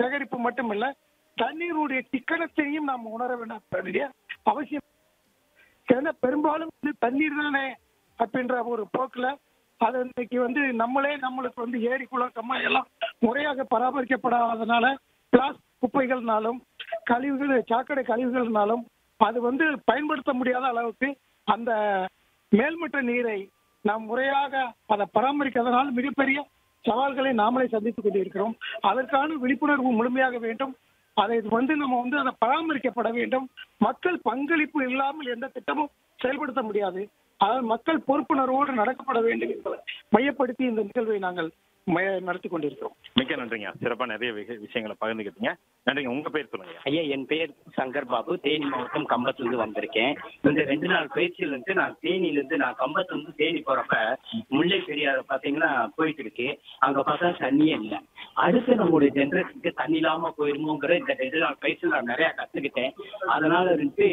சேகரிப்பு மட்டுமில்ல தண்ணீருடைய சிக்கனத்தையும் நாம் உணர வேண்டிய அவசியம் ஏன்னா பெரும்பாலும் வந்து தண்ணீர் தானே அப்படின்ற ஒரு போக்குல அது இன்னைக்கு வந்து நம்மளே நம்மளுக்கு வந்து ஏரி குளம் கம்மாய் எல்லாம் முறையாக பராமரிக்கப்படாதனால பிளாஸ்டிக் குப்பைகள்னாலும் கழிவுகள் சாக்கடை கழிவுகள்னாலும் அது வந்து பயன்படுத்த முடியாத அளவுக்கு அந்த மேல்மட்ட நீரை நாம் முறையாக அதை பராமரிக்காதனால் மிகப்பெரிய சவால்களை நாமளே சந்தித்துக் கொண்டிருக்கிறோம் அதற்கான விழிப்புணர்வு முழுமையாக வேண்டும் அதை வந்து நம்ம வந்து அதை பராமரிக்கப்பட வேண்டும் மக்கள் பங்களிப்பு இல்லாமல் எந்த திட்டமும் செயல்படுத்த முடியாது அதாவது மக்கள் பொறுப்புணர்வோடு நடக்கப்பட வேண்டும் என்பதை மையப்படுத்தி இந்த நிகழ்வை நாங்கள் மய- நடத்தி கொண்டிருக்கிறோம் மிக்க நன்றிங்க சிறப்பா நிறைய விஷ- விஷயங்களை பகிர்ந்துக்கிட்டீங்க நன்றிங்க உங்க பேர் சொல்லுங்க ஐயா என் பெயர் சங்கர் பாபு தேனி மாவட்டம் கம்பத்துலேருந்து வந்திருக்கேன் இந்த ரெண்டு நாள் பயிற்சியில இருந்து நான் தேனியில இருந்து நான் கம்பத்துலேருந்து தேனி போறப்ப முல்லை பெரியாறு பாத்தீங்கன்னா போயிட்டு இருக்கு அங்க பார்த்தா தண்ணியே இல்லை அடுத்து நம்மளுடைய ஜென்ரேஷனுக்கு தண்ணி இல்லாம போயிருமோங்கிற இந்த ரெண்டு நாள் பயிற்சியில் நான் நிறைய கத்துக்கிட்டேன் அதனால இருந்து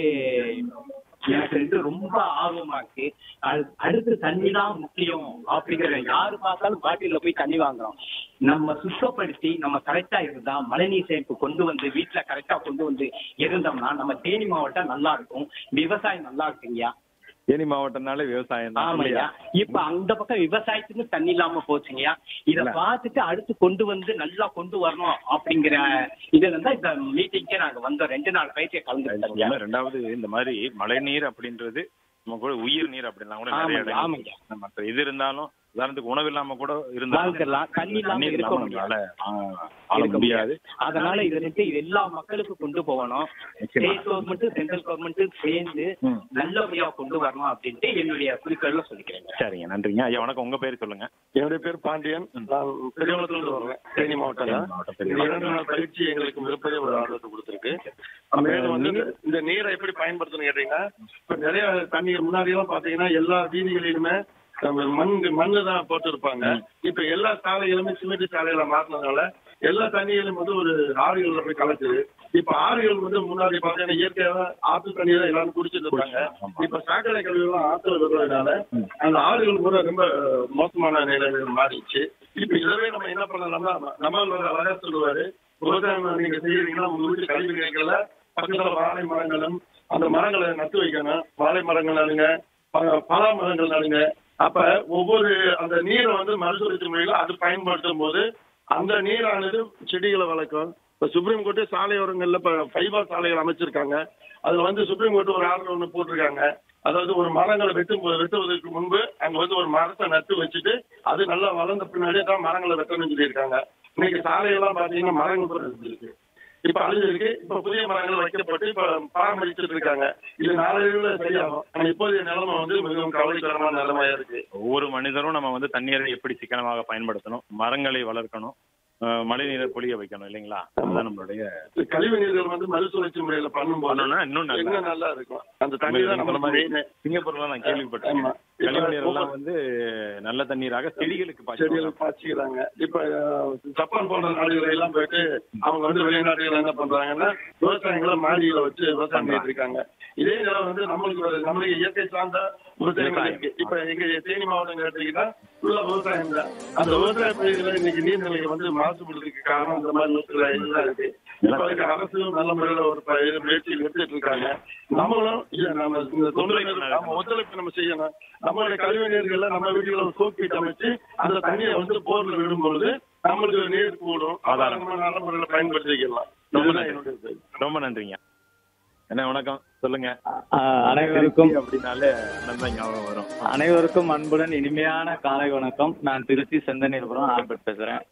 எனக்கு வந்து ரொம்ப ஆர்வமா இருக்கு அடு- அடுத்து தண்ணி தான் முக்கியம் அப்படிங்கிற யாரு பார்த்தாலும் பாட்டில போய் தண்ணி வாங்குறோம் நம்ம சுத்தப்படுத்தி நம்ம கரெக்டா இருந்தா மழைநீர் சேமிப்பு கொண்டு வந்து வீட்டுல கரெக்டா கொண்டு வந்து இருந்தோம்னா நம்ம தேனி மாவட்டம் நல்லா இருக்கும் விவசாயம் நல்லா இருக்குங்கய்யா தேனி மாவட்டம்னாலே விவசாயம் தான் ஆமாய்யா இல்லையா? இப்ப அந்த பக்கம் விவசாயத்துக்கு தண்ணி இல்லாம போச்சுங்கய்யா இத இல்ல. பார்த்துட்டு அடுத்து கொண்டு வந்து நல்லா கொண்டு வரணும் அப்படிங்கிற இதுல இருந்தா இந்த மீட்டிங்கே நாங்க வந்தோம் ரெண்டு நாள் பயிற்சியை கலந்துக்கிட்டோம் ஒண்ணு, ரெண்டாவது இந்த மாதிரி மழை நீர் அப்படின்றது நம்ம கூட உயிர் நீர் அப்படின்லாம் கூட நிறைய ஆமாங்க, இடங்கள் ஆமாங்க. இருக்கு. மற்ற இது இருந்தாலும் உதாரணத்துக்கு உணவு இல்லாம கூட இருந்தாலும் வாழ்ந்துடலாம் தண்ணி இல்லாம தண்ணீர் இருக்க இல்லாம முடியாது நம்மளால ஆ, ஆள இருக்க முடியாது அதனால இது வந்து இது எல்லா மக்களுக்கும் கொண்டு போகணும் நிச்சயமா. ஸ்டேட் கவர்மெண்ட் சென்ட்ரல் கவர்மெண்ட் சேர்ந்து ம். நல்லபடியா கொண்டு வரணும் அப்படின்ட்டு என்னுடைய குறிக்கோள்ல சொல்லிக்கிறேங்க சரிங்க நன்றிங்க ஐயா வணக்கம் உங்க பேர் சொல்லுங்க என்னுடைய பேர் பாண்டியன் நான் பெரியவளத்திலிருந்து வரேன் தேனி மாவட்டம் தேனி தான். மாவட்டம், இந்த பெரியவளம். இரண்டு நாள் பயிற்சி எங்களுக்கு மிகப்பெரிய ஒரு ஆர்வத்தை கொடுத்துருக்கு மேலும் வந்து இந்த- இந்த நீரை எப்படி பயன்படுத்தணும் கேட்டீங்கன்னா இப்ப நிறைய தண்ணீர் முன்னாடி எல்லாம் பாத்தீங்கன்னா எல்லா வீதிகளிலுமே நம்ம மண் மண்ணு தான் போட்டு இருப்பாங்க இப்ப எல்லா சாலைகளுமே சிமெண்ட் சாலைகளை மாத்தினதுனால எல்லா தண்ணிகளும் வந்து ஒரு ஆறுகள்ல போய் கலக்குது இப்ப ஆறுகள் வந்து முன்னாடி பாத்தீங்கன்னா இயற்கையாக ஆற்று தண்ணி தான் எல்லாரும் குடிச்சிட்டு இருப்பாங்க இப்ப சாக்கடை கழிவுலாம் ஆற்றுல விடுறதுனால அந்த ஆறுகள் கூட ரொம்ப மோசமான நிலைமைகள் மாறிடுச்சு இப்ப இதவே நம்ம என்ன பண்ணலாம்னா நம்மளோட அழகா சொல்லுவாரு விவசாயம் நீங்க செய்யறீங்கன்னா உங்க வீட்டு கல்வி கிடைக்கல பக்கத்துல வாழை மரங்களும் அந்த மரங்களை நட்டு வைக்கணும் வாழை மரங்கள் நடுங்க ப- பலா மரங்கள் நடுங்க அப்ப ஒவ்வொரு அந்த நீரை வந்து மறுசுழற்சி முறையில அது பயன்படுத்தும் போது அந்த நீரானது செடிகளை வளர்க்கும் இப்ப சுப்ரீம் கோர்ட்டு சாலையோரங்கள்ல இப்ப ஃபைபர் சாலைகள் அமைச்சிருக்காங்க அதுல வந்து சுப்ரீம் கோர்ட் ஒரு ஆர்டர் ஒண்ணு போட்டிருக்காங்க அதாவது ஒரு மரங்களை வெட்டும் போது வெட்டுவதற்கு முன்பு அங்க வந்து ஒரு மரத்தை நட்டு வச்சுட்டு அது நல்லா வளர்ந்த பின்னாடியே தான் மரங்களை வெட்டணும்னு சொல்லியிருக்காங்க இன்னைக்கு சாலையெல்லாம் பாத்தீங்கன்னா மரங்கள் கூட இருந்திருக்கு இப்ப அழிஞ்சிருக்கு இப்ப புதிய மரங்கள் வைக்கப்பட்டு இப்ப பராமரிச்சுட்டு இருக்காங்க இது நாளையில சரியாகும் ஆனா இப்போதைய நிலைமை வந்து மிகவும் கவலைக்கிடமான நிலைமையா இருக்கு ஒவ்வொரு மனிதரும் நம்ம வந்து தண்ணீரை எப்படி சிக்கனமாக பயன்படுத்தணும் மரங்களை வளர்க்கணும் அஹ், மழை நீரை பொழிய வைக்கணும் இல்லைங்களா அதுதான் நம்மளுடைய இந்த கழிவு நீர்கள் வந்து மறுசுழற்சி முறையில பண்ணும்போது பண்ணோம்னா இன்னும் நல்லா இன்னும் நல்லா இருக்கும் அந்த தண்ணி தான் நீங்க சொன்ன நமக்கு மாதிரி மெயின் சிங்கப்பூர்ல நான் கேள்விப்பட்டேன் ஆமா. கழிவு இப்ப நீர் எல்லாம் வந்து நல்ல தண்ணீராக செடிகளுக்கு பாய்ச்சுவாங்க. செடிகள் பாய்ச்சிக்கிறாங்க இப்ப அஹ், ஜப்பான் போன்ற நாடுகள் எல்லாம் போயிட்டு அவங்க வந்து வெளிநாடுகள் என்ன பண்றாங்கன்னா விவசாயங்களை மாடியில வச்சு விவசாயம் பண்ணிட்டு இருக்காங்க இதே நிலம் வந்து நம்மளுக்கு ஒரு நம்மளுக்கு இயற்கை சார்ந்த விவசாயம் இருக்கு இப்ப எங்க தேனி மாவட்டம் எடுத்தீங்கன்னா ஃபுல்லா விவசாயம் தான் அந்த விவசாய பயிர்களை இன்னைக்கு நீர்நிலையை வந்து மாசுபடுறதுக்கு காரணம் இந்த மாதிரி விவசாயம் இதெல்லாம் இருக்கு இப்ப அதுக்கு அரசு நல்ல முறையில ஒரு ப- இது முயற்சிகள் எடுத்துட்டு இருக்காங்க நம்மளும் இது நம்ம இந்த தொழில் நம்ம ஒத்துழைப்பு நம்ம செய்யணும் நம்மளுடைய கழிவு நீர்களை நம்ம வீட்டுல ஒரு சோப்பீட் அமைச்சு அந்த தண்ணியை வந்து போர்ல விடும்பொழுது நம்மளுக்கு நீர் கூடும் அதை நம்ம நல்ல முறையில பயன்படுத்திக்கலாம் இதுதான் என்னுடைய இது. ரொம்ப நன்றிங்க என்ன வணக்கம் சொல்லுங்க ஆஹ் அனைவருக்கும் திருச்சி அப்படின்னாலே அண்ணன் தான் ஞாபகம் வரும் அனைவருக்கும் அன்புடன் இனிமையான காலை வணக்கம் நான் திருச்சி செந்தனீர்புரம் ஆல்பர்ட் பேசுறேன்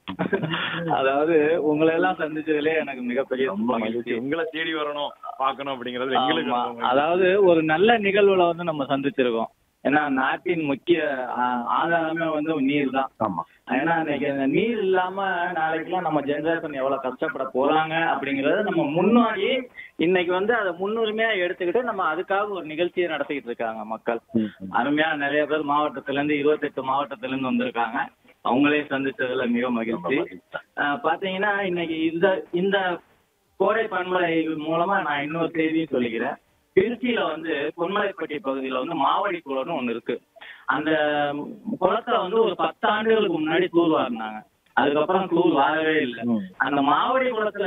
அதாவது உங்களை எல்லாம் சந்திச்சதுல எனக்கு மிகப்பெரிய ரொம்ப மகிழ்ச்சி உங்களை தேடி வரணும் பார்க்கணும் அப்படிங்கிறது எங்களுக்கு ஆமா. ரொம்ப மகிழ்ச்சி. அதாவது ஒரு நல்ல நிகழ்வுல வந்து நம்ம சந்திச்சிருக்கோம் ஏன்னா நாட்டின் முக்கிய ஆஹ், ஆதாரமே வந்து நீர் தான் ஆமா ஏன்னா இன்னைக்கு இந்த நீர் இல்லாம நாளைக்கெல்லாம் நம்ம ஜெனரேஷன் எவ்வளவு கஷ்டப்பட போறாங்க அப்படிங்கறத நம்ம முன்னாடி இன்னைக்கு வந்து அதை முன்னுரிமையா எடுத்துக்கிட்டு நம்ம அதுக்காக ஒரு நிகழ்ச்சியை நடத்திக்கிட்டு இருக்காங்க மக்கள் அருமையா நிறைய பேர் மாவட்டத்துல இருந்து இருபத்தெட்டு மாவட்டத்துல இருந்து வந்திருக்காங்க அவங்களே சந்திச்சதுல மிக மகிழ்ச்சி ஆஹ் பாத்தீங்கன்னா இன்னைக்கு இந்த இந்த கோடை பண்பலை மூலமா நான் இன்னொரு செய்தியும் சொல்லிக்கிறேன் திருச்சியில வந்து பொன்மலைப்பட்டி பகுதியில வந்து மாவடி குளம்னு ஒண்ணு இருக்கு அந்த குளத்துல வந்து ஒரு பத்து ஆண்டுகளுக்கு முன்னாடி தூர் வாரினாங்க அதுக்கப்புறம் தூர் வாரவே இல்லை அந்த மாவடி குளத்துல